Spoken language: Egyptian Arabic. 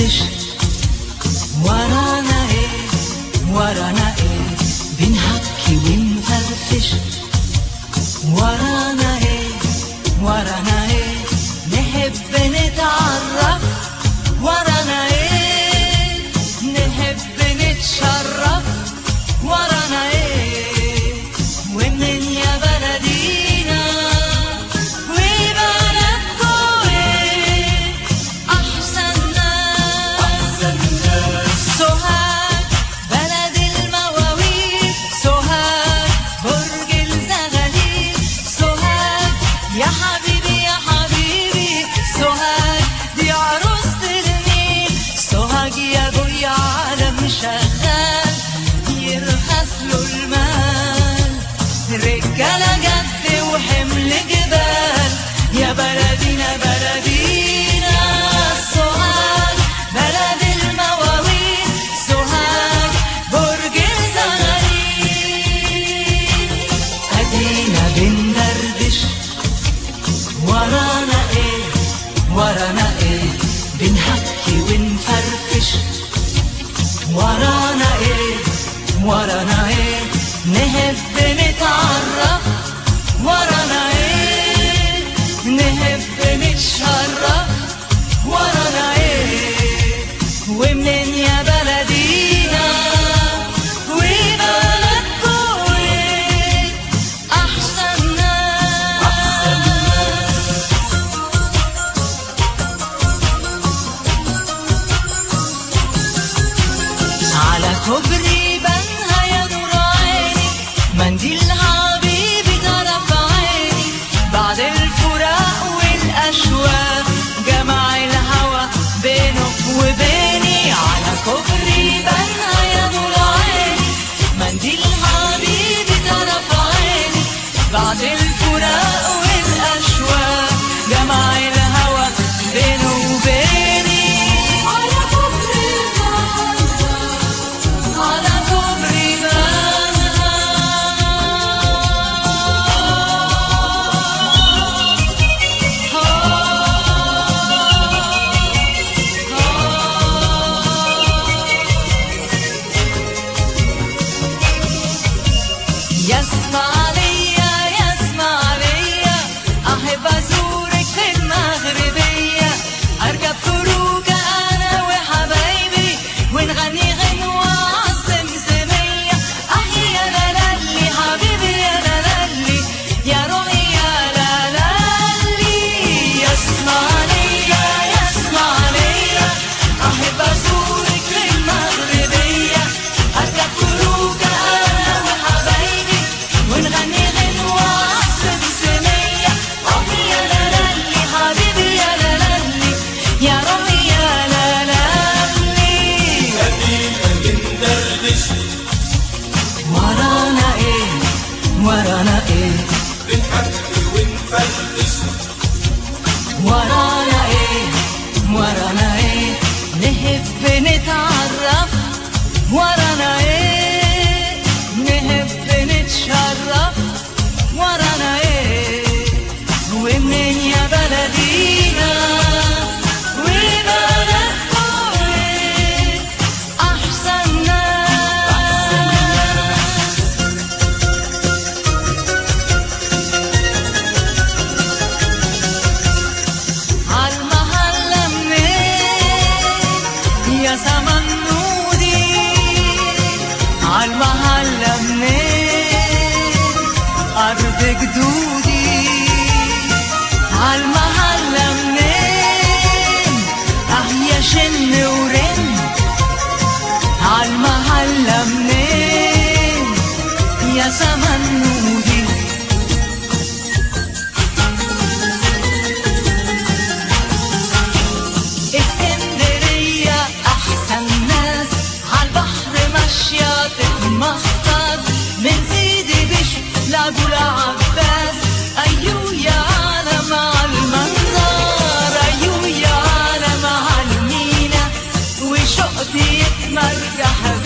بندردش ورانا ايه ورانا ايه بنحكي ونفرفش ورانا ايه ورانا ايه نحب نتعرف ورانا ايه نحب نتشرف ورانا ايه ومنين يا بلدينا وبلدكوا ايه احسن ناس سوهاج بلد المواويل سوهاج برج الزغاليل سوهاج يا حبيبي يا حبيبي سوهاج دي عروسة النيل سوهاج يا ابويا عالم شغال يرخص له المال رجالة جد وحمل جبال يا بلدينا بلدينا سوهاج بلد المواويل سوهاج برج الزغاليل ادينا بندردش ورانا ايه ورانا ايه بنحكي ونفرفش ورانا ايه ورانا ايه نحب نتعرف ورانا ايه نحب نتشرف ورانا ايه ومنين يا بلدينا وبلدكوا ايه احسن ناس على كوبري بنها يا نور عيني منديل حبيبي طرف عيني بعد الفراق والأشواق جمع الهوى بينه وبيني على كوبري بنها يا نور عيني منديل حبيبي طرف عيني بعد الفراق والأشواق جمع الهوى بينه وبيني على كوبري بنها على كوبري يسمع ليا يسمع ليا أحب أزورك في المغربية أركب فروجة أنا وحبايبي ونغني غنوة عالسمسمية أحيي يا لالي حبيبي يا لالي يا روحي يا لالي يسمع ليا يسمع ليا أحب أزورك في المغربية أركب فروجة أنا وحبايبي ونغني غنوة عالسمسمية أحيي يا لالي حبيبي يا لالي يا روحي يا لالي بندردش ورانا ايه ورانا ايه بنحكي ونفرفش ورانا ايه ورانا ايه نحب نتعرف ورانا ايه نحب نتشرف ورانا ايه ومنين يا بلدينا وبلدكوا ايه احسن ناس عالمحلة منين يا زمن نودي عالمحلة منين أرض جدودي عالمحلة منين أحيا شن ورن عالمحلة منين يا زمن نودي اسكندرية أحسن ناس عالبحر ماشية تتمخطر من سيدي بشر لأبو العباس أيو يا عالم عالمنظر أيو يا عالم عالمينا وشوقتي يتمرجح